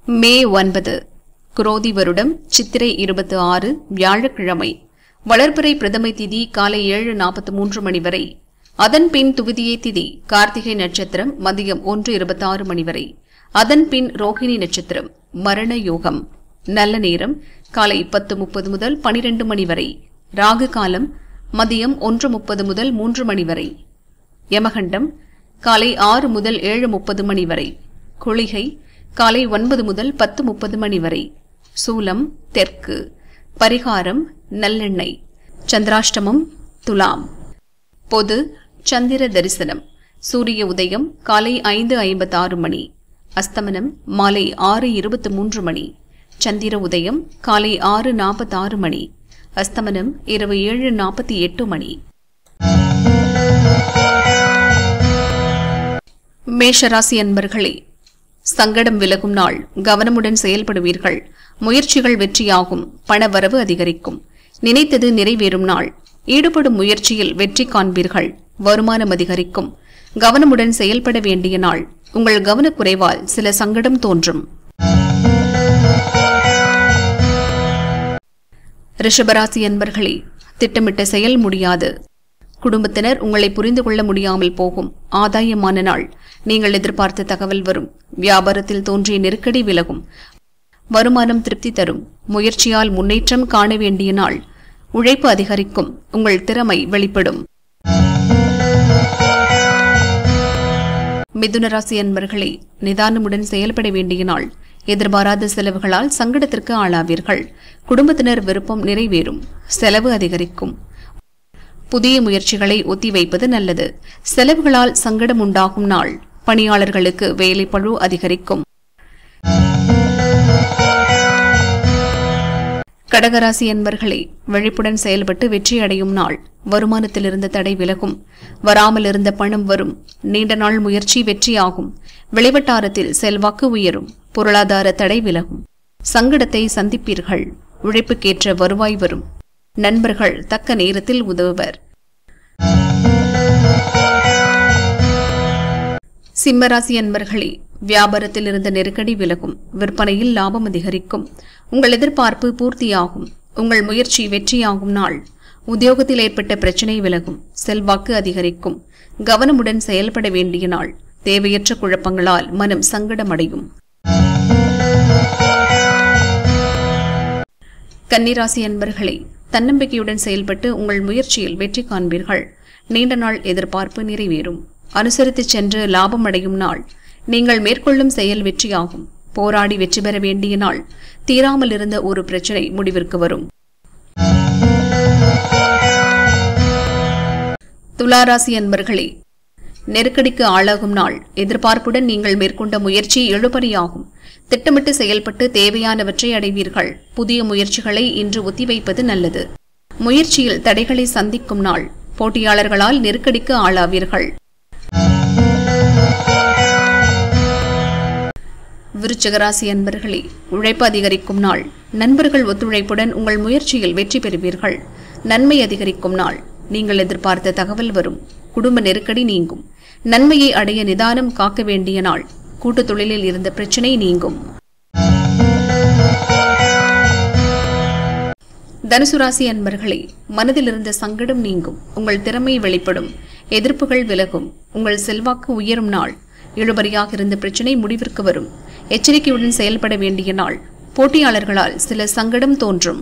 மே ஒன்பது குரோதி வருடம் சித்திரை இருபத்தி ஆறு வியாழக்கிழமை வளர்பிறை பிரதமை திதி காலை ஏழு நாற்பத்தி மூன்று மணி வரை அதன் பின் துவிதியை திதி கார்த்திகை நட்சத்திரம் மதியம் ஒன்று இருபத்தாறு மணி வரை அதன் பின் ரோஹிணி நட்சத்திரம் மரண யோகம் நல்ல நேரம் காலை பத்து முப்பது முதல் பனிரெண்டு மணி வரை ராகு காலம் மதியம் ஒன்று முப்பது முதல் மூன்று மணி வரை யமகண்டம் காலை ஆறு முதல் ஏழு முப்பது மணி வரை குளிகை காலை ஒன்பது முதல் பத்து முப்பது மணி வரை சூலம் தெற்கு பரிகாரம் நல்லெண்ணெய் சந்திராஷ்டமம் துலாம் பொது சந்திர தரிசனம் சூரிய உதயம் காலை ஐந்து ஐம்பத்தாறு மணி அஸ்தமனம் மாலை ஆறு இருபத்து மூன்று மணி சந்திர உதயம் காலை ஆறு நாற்பத்தாறு மணி அஸ்தமனம் இரவு ஏழு நாற்பத்தி எட்டு மணி மேஷராசி அன்பர்களே சங்கடம் விலகும் நாள் கவனமுடன் செயல்படுவீர்கள் முயற்சிகள் வெற்றியாகும் பணவரவு அதிகரிக்கும் நினைத்தது நிறைவேறும் நாள் ஈடுபடும் முயற்சியில் வெற்றி காண்பீர்கள் வருமானம் அதிகரிக்கும் கவனமுடன் செயல்பட வேண்டிய நாள் உங்கள் கவனக்குறைவால் சில சங்கடம் தோன்றும் ரிஷபராசி அன்பர்களே திட்டமிட்ட செயல் முடியாது குடும்பத்தினர் உங்களை புரிந்து கொள்ள முடியாமல் போகும் ஆதாயமான நாள் நீங்கள் எதிர்பார்த்த தகவல் வரும் வியாபாரத்தில் தோன்றிய நெருக்கடி விலகும் வருமானம் திருப்தி தரும் முயற்சியால் முன்னேற்றம் காண வேண்டிய நாள் உழைப்பு அதிகரிக்கும் உங்கள் திறமை வெளிப்படும் மிதுனராசி அன்பர்களே நிதானமுடன் செயல்பட வேண்டிய நாள் எதிர்பாராத செலவுகளால் சங்கடத்திற்கு ஆளாவீர்கள் குடும்பத்தினர் விருப்பம் நிறைவேறும் செலவு அதிகரிக்கும் புதிய முயற்சிகளை ஒத்திவைப்பது நல்லது செலவுகளால் சங்கடம் உண்டாகும் நாள் பணியாளர்களுக்கு வேலைப்பழு அதிகரிக்கும் கடகராசி என்பர்களே விழிப்புடன் செயல்பட்டு வெற்றி அடையும் நாள் வருமானத்தில் இருந்த தடை விலகும் வராமல் இருந்த பணம் வரும் நீண்ட நாள் முயற்சி வெற்றியாகும் வெளிவட்டாரத்தில் செல்வாக்கு உயரும் பொருளாதார தடை விலகும் சங்கடத்தை சந்திப்பீர்கள் உழைப்புக்கேற்ற வருவாய் வரும் நண்பர்கள் தக்க நேரத்தில் உதவுவர் சிம்மராசி அன்பர்களே வியாபாரத்தில் இருந்த நெருக்கடி விலகும் விற்பனையில் லாபம் அதிகரிக்கும் உங்கள் எதிர்பார்ப்பு பூர்த்தியாகும் உங்கள் முயற்சி வெற்றியாகும் நாள் உத்தியோகத்தில் ஏற்பட்ட பிரச்சினை விலகும் செல்வாக்கு அதிகரிக்கும் கவனமுடன் செயல்பட வேண்டிய நாள் தேவையற்ற குழப்பங்களால் மனம் சங்கடமடையும் கன்னிராசி அன்பர்களே தன்னம்பிக்கையுடன் செயல்பட்டு உங்கள் முயற்சியில் வெற்றி காண்பீர்கள் நீண்ட நாள் எதிர்பார்ப்பு நிறைவேறும் அனுசரித்து சென்று லாபம் அடையும் நாள் நீங்கள் மேற்கொள்ளும் செயல் வெற்றியாகும் போராடி வெற்றி பெற வேண்டிய நாள் தீராமல் இருந்த ஒரு பிரச்சனை முடிவிற்கு வரும் துளாராசி அன்பர்களே நெருக்கடிக்கு ஆளாகும் நாள் எதிர்பார்ப்புடன் நீங்கள் மேற்கொண்ட முயற்சி எழுபறியாகும் திட்டமிட்டு செயல்பட்டு தேவையானவற்றை அடைவீர்கள் புதிய முயற்சிகளை இன்று ஒத்திவைப்பது நல்லது முயற்சியில் தடைகளை சந்திக்கும் நாள் போட்டியாளர்களால் நெருக்கடிக்கு ஆளாவீர்கள் விருச்சகராசி அன்பர்களே உழைப்பு அதிகரிக்கும் நாள் நண்பர்கள் ஒத்துழைப்புடன் உங்கள் முயற்சியில் வெற்றி பெறுவீர்கள் நன்மை அதிகரிக்கும் நாள் நீங்கள் எதிர்பார்த்த தகவல் வரும் குடும்ப நெருக்கடி நீங்கும் நன்மையை அடைய நிதானம் காக்க வேண்டிய நாள் கூட்டுத் தொழிலில் இருந்த பிரச்சினை நீங்கும் தனுசு ராசி அன்பர்களே மனதில் இருந்த சங்கடம் நீங்கும் உங்கள் திறமை வெளிப்படும் எதிர்ப்புகள் விலகும் உங்கள் செல்வாக்கு உயரும் நாள் இழுபறியாக இருந்த பிரச்சினை முடிவிற்கு வரும் எச்சரிக்கையுடன் செயல்பட வேண்டிய நாள் போட்டியாளர்களால் சில சங்கடம் தோன்றும்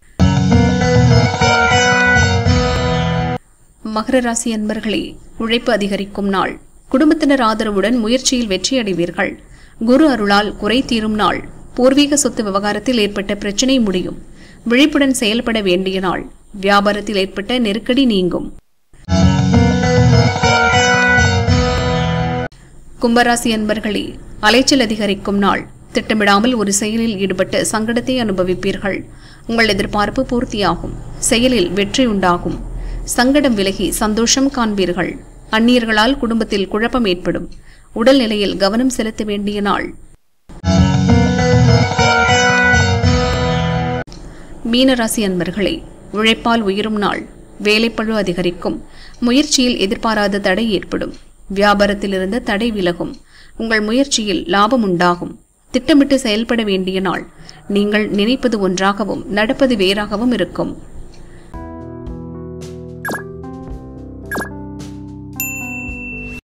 மகர ராசி அன்பர்களே உழைப்பு அதிகரிக்கும் நாள் குடும்பத்தினர் ஆதரவுடன் முயற்சியில் வெற்றியடைவீர்கள் குரு அருளால் குறை தீரும் நாள் பூர்வீக சொத்து விவகாரத்தில் ஏற்பட்ட பிரச்சினை முடியும் விழிப்புடன் செயல்பட வேண்டிய நாள் வியாபாரத்தில் ஏற்பட்ட நெருக்கடி நீங்கும் கும்பராசி அன்பர்களே அலைச்சல் அதிகரிக்கும் நாள் திட்டமிடாமல் ஒரு செயலில் ஈடுபட்டு சங்கடத்தை அனுபவிப்பீர்கள் உங்கள் எதிர்பார்ப்பு பூர்த்தியாகும் செயலில் வெற்றி உண்டாகும் சங்கடம் விலகி சந்தோஷம் காண்பீர்கள் அந்நியர்களால் குடும்பத்தில் குழப்பம் ஏற்படும் உடல்நிலையில் கவனம் செலுத்த வேண்டிய நாள் மீனராசி அன்பர்களே உழைப்பால் உயரும் நாள் வேலைப்பழு அதிகரிக்கும் முயற்சியில் எதிர்பாராத தடை ஏற்படும் வியாபாரத்தில் இருந்த தடை விலகும் உங்கள் முயற்சியில் லாபம் உண்டாகும் திட்டமிட்டு செயல்பட வேண்டிய நாள் நீங்கள் நினைப்பது ஒன்றாகவும் நடப்பது வேறாகவும் இருக்கும்